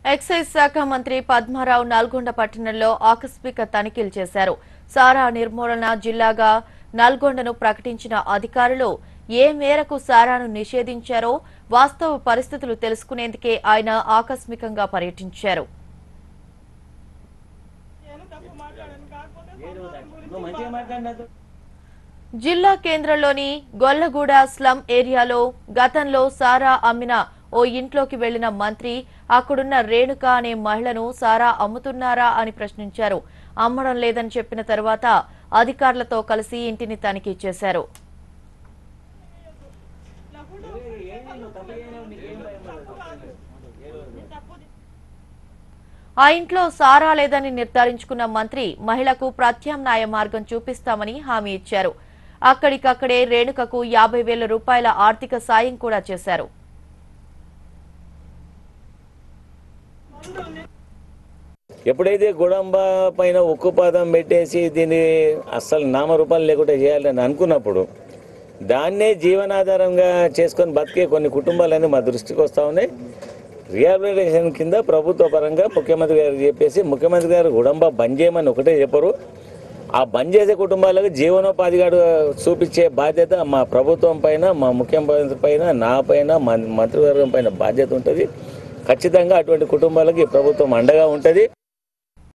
excise శాఖ మంత్రి పద్మారావు నల్గొండ పట్టణంలో ఆకస్మిక తనిఖీలు చేశారు సారా నిర్మూలన జిల్లాగా నల్గొండను ప్రకటించిన అధికారులు ఏ మేరకు సారాను నిషేధించారో వాస్తవ పరిస్థితులు తెలుసుకునేందుకే ఆయన ఆకస్మికంగా పర్యటించారు నువ్వు మంచిగా మాట్లాడినట్టు జిల్లా కేంద్రంలోని గొల్లగూడ స్లమ్ ఏరియాలో గతంలో సారా అమ్మిన ఓ ఇంట్లోకి వెళ్లిన మంత్రి అక్కడున్న రేణుక అనే మహిళను సారా అమ్ముతున్నారా అని ప్రశ్నించారు అమ్మడం లేదని చెప్పిన తర్వాత అధికారులతో కలిసి ఇంటిని తనిఖీ చేశారు ఆ ఇంట్లో సారా లేదని నిర్ధారించుకున్న మంత్రి మహిళకు ప్రత్యామ్నాయ మార్గం చూపిస్తామని హామీ ఇచ్చారు అక్కడికక్కడే రేణుకకు యాభై వేల రూపాయల ఆర్థిక సాయం కూడా చేశారు ఎప్పుడైతే గుడంబ పైన ఉక్కుపాదం పెట్టేసి దీన్ని అస్సలు నామరూపాలు లేకుండా చేయాలని అనుకున్నప్పుడు దాన్నే జీవనాధారంగా చేసుకొని బతికే కొన్ని కుటుంబాలన్నీ మా దృష్టికి వస్తూ ఉన్నాయి రిహాబిలిటేషన్ కింద ప్రభుత్వ పరంగా ముఖ్యమంత్రి గారు చెప్పేసి ముఖ్యమంత్రి గారు గుడంబ బంద్ చేయమని ఒకటే చెప్పరు ఆ బంద్ చేసే కుటుంబాలకు జీవనోపాధిగాడు చూపించే బాధ్యత మా ప్రభుత్వం పైన మా ముఖ్యమంత్రి పైన నా పైన మా మంత్రివర్గం పైన బాధ్యత ఉంటుంది ఖచ్చితంగా అటువంటి కుటుంబాలకి ఈ ప్రభుత్వం అండగా ఉంటుంది